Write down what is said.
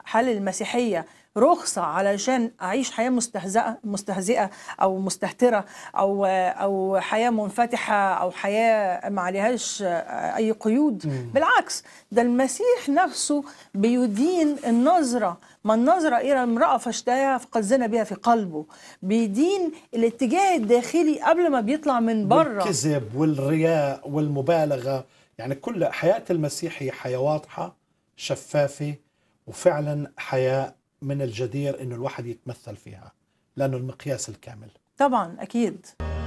هل المسيحيه رخصه علشان اعيش حياه مستهزئه مستهزئه او مستهتره او او حياه منفتحه او حياه ما عليهاش اي قيود بالعكس ده المسيح نفسه بيدين النظره ما النظرة إلى امرأة فاشتهاها فقد زنى بها في قلبه بيدين الاتجاه الداخلي قبل ما بيطلع من بره والكذب والرياء والمبالغة يعني كل حياة المسيح هي حياة واضحة شفافة وفعلا حياة من الجدير انه الواحد يتمثل فيها لانه المقياس الكامل طبعا أكيد